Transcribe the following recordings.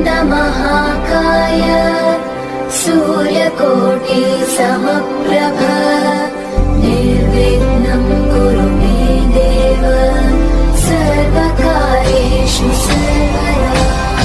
वक्रतुण्डमहाकाय सूर्यकोटि समप्रभ निर्विघ्नं कुरु मे देव सर्वकार्येषु सर्वदा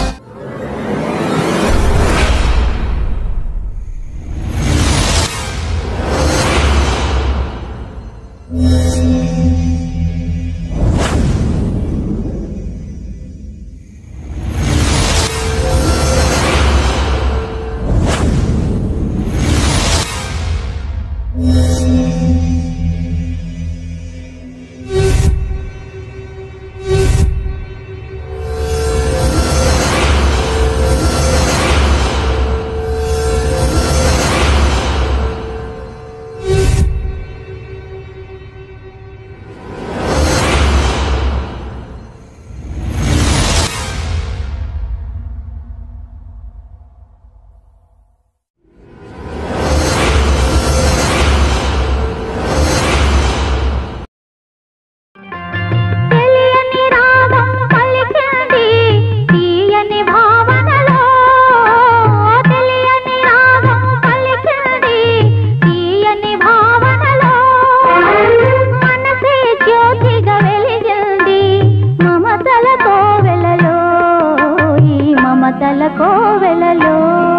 తెలియని రాగం పలికింది తీయని భావనలో తెలియని రాగం పలికింది తీయని భావనలో మనసే జ్యోతిగా వెలిగింది మమతల కోవెలలో ఈ మమతల కోవెలలో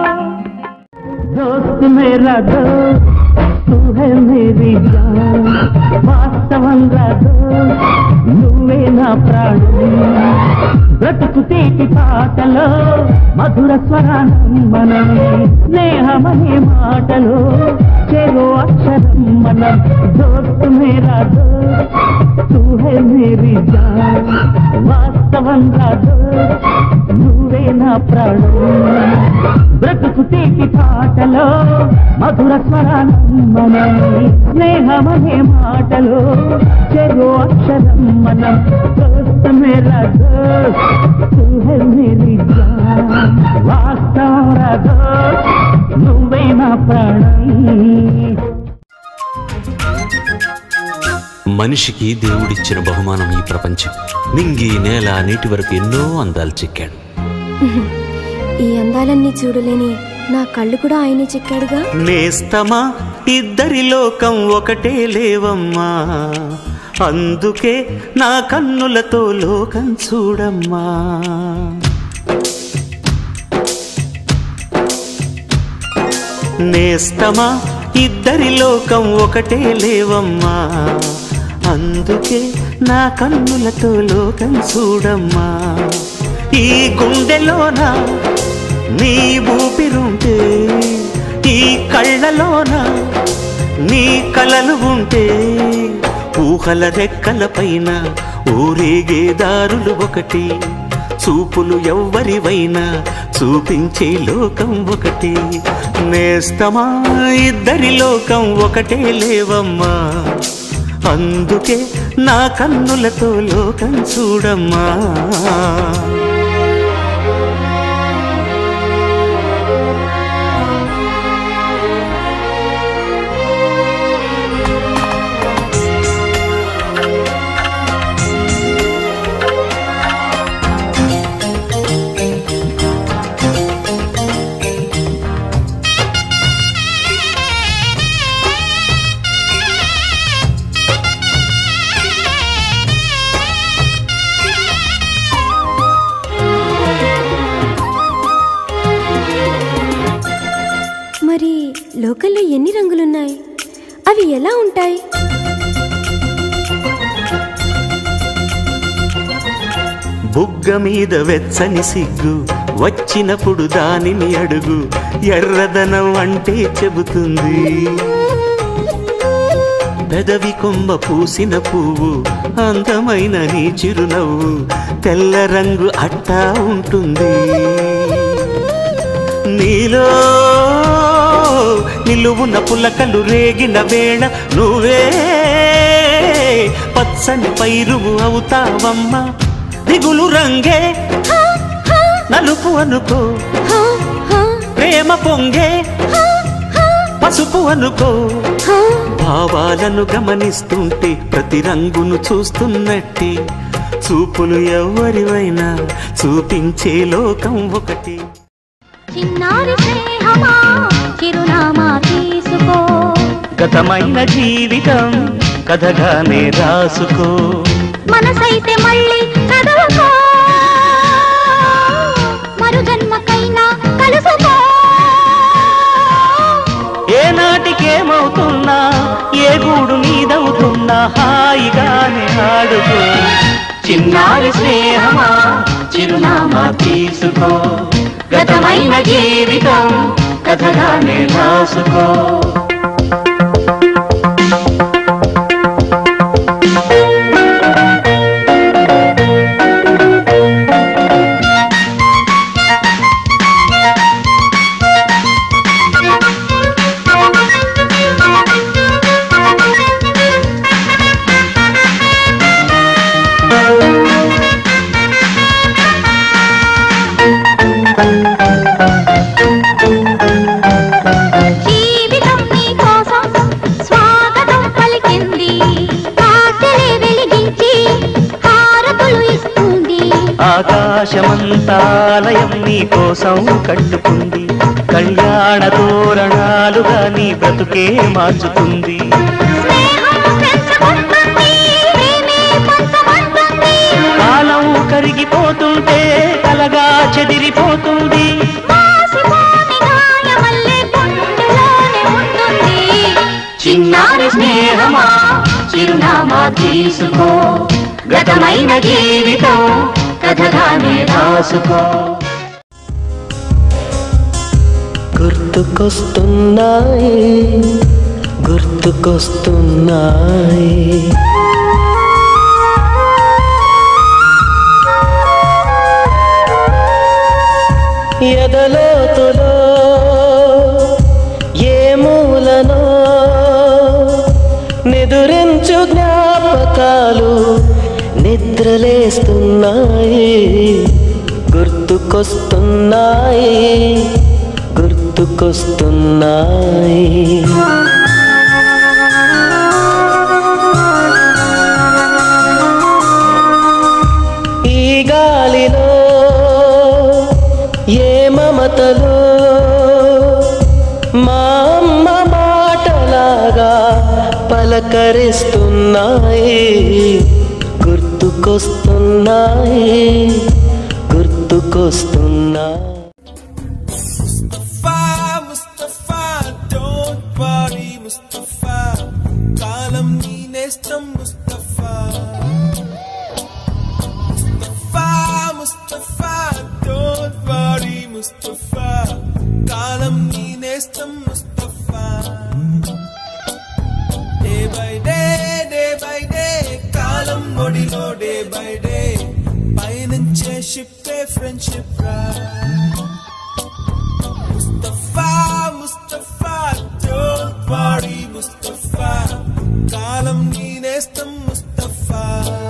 दोस्त मेरा दोस्त तू है मेरी जान వాస్తవంగా నువ్వే నా ప్రాణం బ్రతుకు తీటి పాటలో మధుర స్వరానం మనం స్నేహమనే మాటలో చెరో అక్షరం మనం దోస్తు మేరా దోస్త్ తూ హై మేరీ జాన్ వాస్తవంగా దోస్త్ నువ్వే నా ప్రాణం బ్రతుకు తీటి పాటలో మధుర స్వరానం మనం స్నేహమనే మాటలో చెరో అక్షరం మనం దోస్త్ మేరా దోస్త్ తూ హై మేరీ జాన్ వాస్తవం రా దోస్త్ నువ్వే నా ప్రాణం మనిషికి దేవుడిచ్చిన బహుమానం ఈ ప్రపంచం నింగి నేల నీటి వరకు ఎన్నో అందాలు చిక్కాడు ఈ అందాలన్నీ చూడలేని నా కళ్ళు కూడా ఆయనే చిక్కాడుగా నేస్తమా ఇద్దరి లోకం ఒకటే లేవమ్మా అందుకే నా కన్నులతో లోకం చూడమ్మా నేస్తమా ఇద్దరి లోకం ఒకటే లేవమ్మా అందుకే నా కన్నులతో లోకం చూడమ్మా ఈ గుండెలోన నీ ఊపిరుంటే ఈ కళ్ళలోన నీ కలలు ఉంటే ఊహల రెక్కల పైన ఊరేగే దారులు ఒకటి చూపులు ఎవ్వరివైనా చూపించే లోకం ఒకటి నేస్తమా ఇద్దరి లోకం ఒకటే లేవమ్మా అందుకే నా కన్నులతో లోకం చూడమ్మా మరి లోకల్లో ఎన్ని రంగులున్నాయి అవి ఎలా ఉంటాయి బుగ్గ మీద వెచ్చని సిగ్గు వచ్చినప్పుడు దానిని అడుగు ఎర్రదనం అంటే చెబుతుంది పెదవి కొమ్మ పూసిన పువ్వు అందమైన నీ చిరునవ్వు తెల్ల రంగు అట్టా ఉంటుంది నీలో నిలువున పులకలు రేగిన వేళ నువ్వే పచ్చని పైరువు అవుతావమ్మా దిగులు రంగే నలుపు అనుకో హా, హా, ప్రేమ పొంగే పసుపు అనుకో హా. భావాలను గమనిస్తుంటే ప్రతి రంగును చూస్తున్నట్టే చూపులు ఎవరివైనా చూపించే లోకం ఒకటి చిన్నారి స్నేహమా చిరునామా తీసుకో గతమైన జీవితం కథగానే రాసుకో మనసైతే మళ్ళీ చదువుకో మరు జన్మకైనా కలుసుకో ఏ నాటికేమవుతున్నా ఏ గూడు నీదవుతున్నా హాయిగానే ఆడుకో చిన్నారి స్నేహమా చిరునామా తీసుకో గతమైన జీవితం కథగానే రాసుకో జీవితం నీ కోసం స్వాగతం పలికింది ఆశలే వెలిగించి హారతులు ఇస్తుంది ఆకాశమంతాలయం నీ కోసం కట్టుకుంది కళ్యాణ తోరణాలుగా నీ బ్రతుకే మార్చుతుంది స్నేహం పెంచుకుంటుంది ప్రేమే పంచమంటుంది కాలం కరిగిపోతుంటే కలగా చెదిరిపోతుంది మాసిపోని గాయమల్లే గుండెలోనే ఉంటుంది చిన్నారి స్నేహమా చిరునామా తీసుకో గతమైన జీవితం కథగానే రాసుకో గుర్తుకొస్తున్నాయి గుర్తుకొస్తున్నాయి ఎదలోతులో ఏ మూలనో నిదురించు జ్ఞాపకాలు నిద్రలేస్తున్నాయి గుర్తుకొస్తున్నాయి గుర్తుకొస్తున్నాయి ఈ గాలిలో ఏ మమతలో మా అమ్మ మాటలాగా పలకరిస్తున్నాయి గుర్తుకొస్తున్నాయి గుర్తుకొస్తున్నాయి Mustafa, Mustafa, don't worry, Mustafa. కాలం నీ నేస్తం Mustafa. Mustafa, Mustafa, don't worry, Mustafa. కాలం నీ నేస్తం Mustafa. Day by day, day by day, కాలం ఒడిలో day by day. పయనించే షిప్పే ఫ్రెండ్షిప్ రా ముస్తఫా ముస్తఫా డోంట్ వరీ ముస్తఫా కాలం నీ నేస్తం ముస్తఫా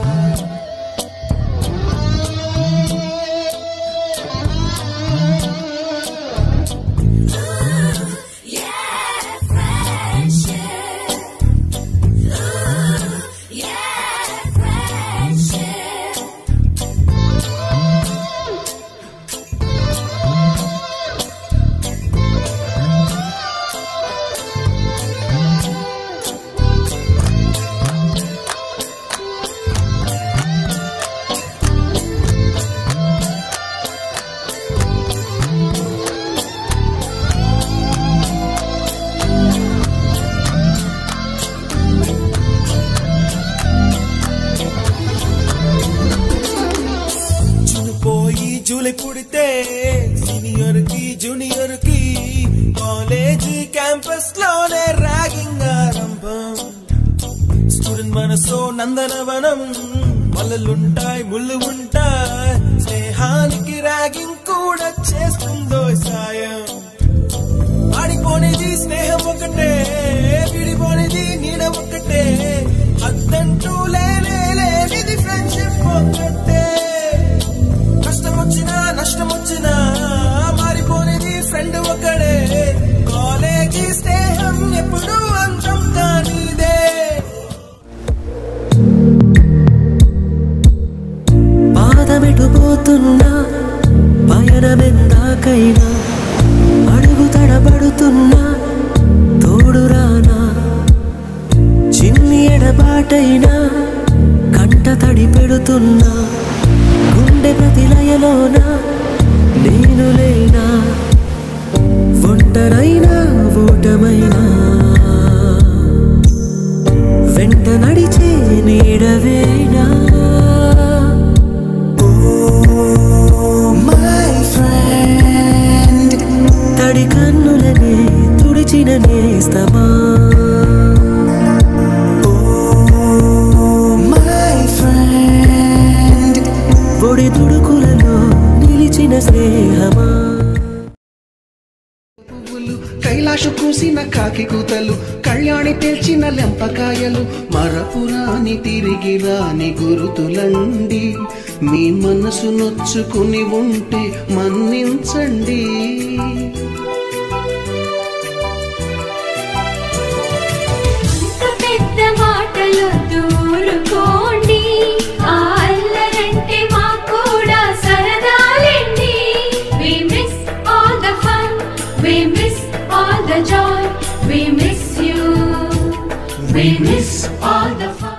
జూన్ పోయి జూలై పుడితే సీనియర్ కి జూనియర్ కి కాలేజీ క్యాంపస్ లోనే ర్యాగింగ్ ఆరంభం స్టూడెంట్ మనసో నందనవనం మల్లలుంటాయి ముళ్ళు ఉంటాయి స్నేహానికి ర్యాగింగ్ కూడా చేస్తుందో సాయం ఆడిపోనేది స్నేహం ఒకటే విడిపోనేది నీడ ఒకటే అద్దంటూ లేనే లేనిది ఫ్రెండ్షిప్ ఒకటే కష్టం వచ్చినా నష్టం వచ్చినా మారిపోనేది ఫ్రెండ్ ఒకడే కాలేజీ స్నేహం ఎప్పుడు అంతం కానిదే కొరకైనా అడుగు తడబడుతున్నా తోడురానా చిన్ని ఎడబాటైనా కంట తడి పెడుతున్నా గుండె ప్రతిలయలోన నేను లేనా ఒంటరైనా ఓటమైనా వెంట నడిచే నీడవేనా మై ఫ్రెండ్ తడి కన్నులనే తుడిచిన నేస్తమా మై ఫ్రెండ్ ఒడి తుడుకులలో నిలిచిన స్నేహమా పువ్వులు కైలాస కూసిన కాకి కూతలు కళ్యాణి తెల్చిన లెంపకాయలు మరపురాని తిరిగి రాని గురుతులండి మీ మనసు నొచ్చుకుని ఉంటే మన్నించండి అంత పెద్ద మాటలు దూరుకోండి ఆ అల్లరంటే మాకు కూడా సరదాలండి We miss all the fun, we miss all the joy, we miss you, we miss all the fun.